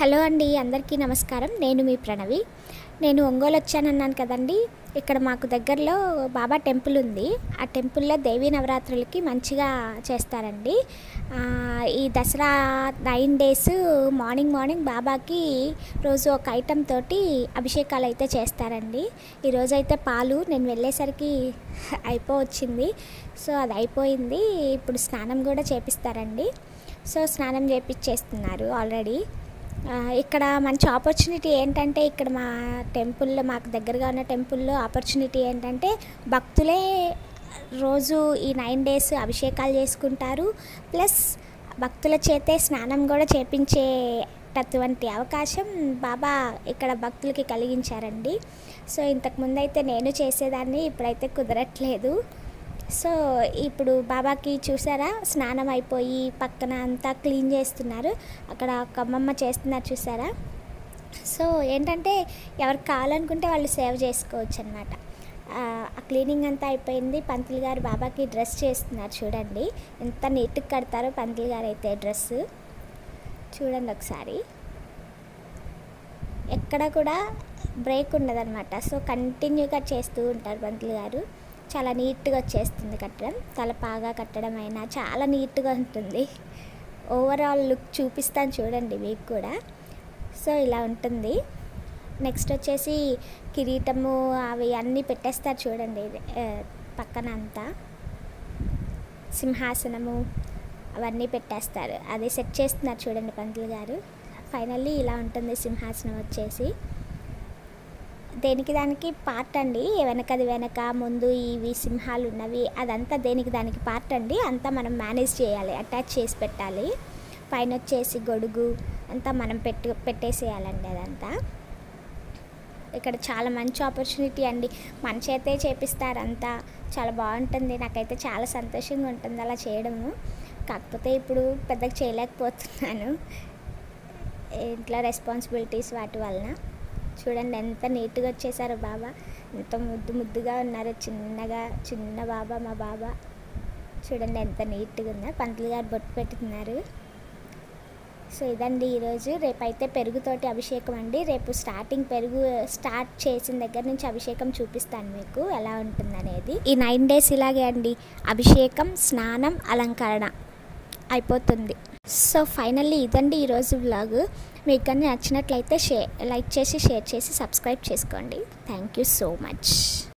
hello అండి అందరికీ నమస్కారం నేను మీ ప్రణవి నేను ఒంగోలు వచ్చానన్నాను కదండి ఇక్కడ మాకు దగ్గరలో బాబా టెంపుల్ ఉంది ఆ టెంపుల్లో దేవీ నవరాత్రులకి మంచిగా చేస్తారండి ఆ, ఈ Dasara nine days morning morning బాబాకి రోజు ఒక ఐటెం తోటి అభిషేకాలు అయితే చేస్తారండి ఈరోజు అయితే పాలు నేను వెళ్ళేసరికి అయిపోవచ్చింది సో అది అయిపోయింది ఇప్పుడు స్నానం కూడా చేపిస్తారండి సో స్నానం చేపించేస్తున్నారు ఆల్రెడీ ఆ, ఇక్కడ మంచి ఆపర్చునిటీ ఏంటంటే ఇక్కడ మా టెంపుల్లో మాకు దగ్గరగా ఉన్న టెంపుల్లో ఆపర్చునిటీ ఏంటంటే భక్తులే రోజు ఈ నైన్ డేస్ అభిషేకాలు చేసుకుంటారు ప్లస్ భక్తుల చేతే స్నానం కూడా చేపించేటటువంటి అవకాశం బాబా ఇక్కడ భక్తులకి కలిగించారండి సో ఇంతకుముందు అయితే నేను చేసేదాన్ని ఇప్పుడైతే కుదరట్లేదు సో ఇప్పుడు బాబాకి చూసారా స్నానం అయిపోయి పక్కన అంతా క్లీన్ చేస్తున్నారు అక్కడ ఒక అమ్మమ్మ చేస్తున్నారు చూసారా సో ఏంటంటే ఎవరికి కావాలనుకుంటే వాళ్ళు సేవ్ చేసుకోవచ్చు అనమాట ఆ క్లీనింగ్ అంతా అయిపోయింది పంతులు గారు బాబాకి డ్రెస్ చేస్తున్నారు చూడండి ఎంత నీట్గా కడతారో పంతులు గారు అయితే డ్రెస్ చూడండి ఒకసారి ఎక్కడ కూడా బ్రేక్ ఉండదన్నమాట సో కంటిన్యూగా చేస్తూ ఉంటారు పంతులు గారు చాలా నీట్గా వచ్చేస్తుంది కట్టడం తలపాగా కట్టడం అయినా చాలా నీట్గా ఉంటుంది ఓవరాల్ లుక్ చూపిస్తాను చూడండి మీకు కూడా సో ఇలా ఉంటుంది నెక్స్ట్ వచ్చేసి కిరీటము అవి అన్నీ పెట్టేస్తారు చూడండి ఆ, పక్కన అంతా సింహాసనము అవన్నీ పెట్టేస్తారు అది సెట్ చేస్తున్నారు చూడండి పంతులు గారు ఫైనల్లీ ఇలా ఉంటుంది సింహాసనం వచ్చేసి దేనికి దానికి పార్ట్ అండి వెనకది వెనక ముందు ఇవి సింహాలు ఉన్నవి అదంతా దేనికి దానికి పార్ట్ అండి అంతా మనం మేనేజ్ చేయాలి అటాచ్ చేసి పెట్టాలి పైన వచ్చేసి గొడుగు అంతా మనం పెట్టు పెట్టేసేయాలండి అదంతా ఇక్కడ చాలా మంచి ఆపర్చునిటీ అండి మన చేతే చేపిస్తారు అంతా చాలా బాగుంటుంది నాకైతే చాలా సంతోషంగా ఉంటుంది అలా చేయడము కాకపోతే ఇప్పుడు పెద్దగా చేయలేకపోతున్నాను ఇంట్లో రెస్పాన్సిబిలిటీస్ వాటి వలన చూడండి ఎంత నీట్గా వచ్చేసారో బాబా ఎంత ముద్దు ముద్దుగా ఉన్నారు చిన్నగా చిన్న బాబా మా బాబా చూడండి ఎంత నీట్గా ఉన్నారు పంతులు గారు బొట్టు పెట్టుకున్నారు సో ఇదండి ఈరోజు రేపైతే పెరుగుతోటి అభిషేకం అండి రేపు స్టార్టింగ్ పెరుగు స్టార్ట్ చేసిన దగ్గర నుంచి అభిషేకం చూపిస్తాను మీకు ఎలా ఉంటుందనేది ఈ నైన్ డేస్ ఇలాగే అండి అభిషేకం స్నానం అలంకరణ అయిపోతుంది సో ఫైనల్లీ ఇదండి ఈరోజు వ్లాగ్ మీకు కానీ నచ్చినట్లయితే షేర్ లైక్ చేసి షేర్ చేసి సబ్స్క్రైబ్ చేసుకోండి థ్యాంక్ యూ సో మచ్